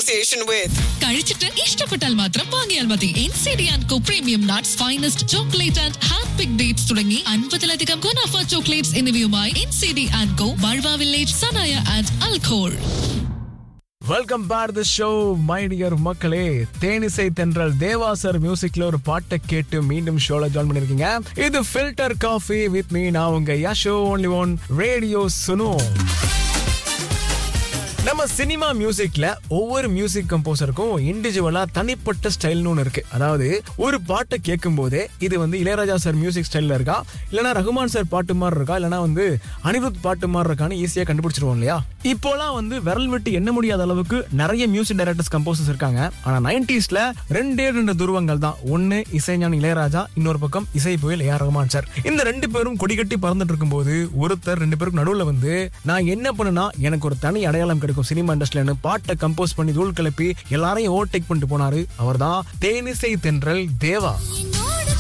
association with. കഴിച്ചിട്ട് ഇഷ്ടപ്പെട്ടാൽ മാത്രം വാങ്ങിയാൽ മതി N C D and co premium nuts finest chocolate and hand pick dates തുടങ്ങി അൻപതിലധികം ഗുണാഫ ചോക്ലേറ്റ്സ് എന്നിവയുമായി N C D and co ബൾവ വില്ലേജ് സനായ ആൻഡ് അൽഖോൾ welcome back the show my dear மக்களே தேனிசை தென்றல் தேவாசர் மியூசிக்ல ஒரு பாட்டை கேட்டு மீண்டும் ஷோல ஜாயின் பண்ணிருக்கீங்க இது ஃபில்டர் காஃபி வித் மீ நான் உங்க Yasho only one radio Suno நம்ம சினிமா மியூசிக்ல ஒவ்வொரு மியூசிக் கம்போசருக்கும் இண்டிவிஜுவலா தனிப்பட்ட ஸ்டைல்னு ஒன்று இருக்கு அதாவது ஒரு பாட்டை கேட்கும் போதே இது வந்து இளையராஜா சார் மியூசிக் ஸ்டைல்ல இருக்கா இல்லனா ரகுமான் சார் பாட்டு மாதிரி இருக்கா இல்லனா வந்து அனிருத் பாட்டு மாதிரி இருக்கான்னு ஈஸியா கண்டுபிடிச்சிருவோம் இல்லையா இப்போலாம் வந்து விரல் விட்டு எண்ண முடியாத அளவுக்கு நிறைய மியூசிக் டைரக்டர்ஸ் கம்போசர்ஸ் இருக்காங்க ஆனா நைன்டிஸ்ல ரெண்டே ரெண்டு துருவங்கள் தான் ஒன்னு இசைஞானி இளையராஜா இன்னொரு பக்கம் இசை புயல் ஏஆர் ரகுமான் சார் இந்த ரெண்டு பேரும் கொடி கட்டி பறந்துட்டு இருக்கும்போது ஒருத்தர் ரெண்டு பேருக்கு நடுவுல வந்து நான் என்ன பண்ணுனா எனக்கு ஒரு தனி அடையாளம் கிடைக்கும் சினிமா இண்டஸ்ட்ரியில பாட்டை கம்போஸ் பண்ணி தூள் கிளப்பி எல்லாரையும் ஓவர்டேக் பண்ணிட்டு போனாரு அவர்தான் தேனிசை தென்றல் தேவா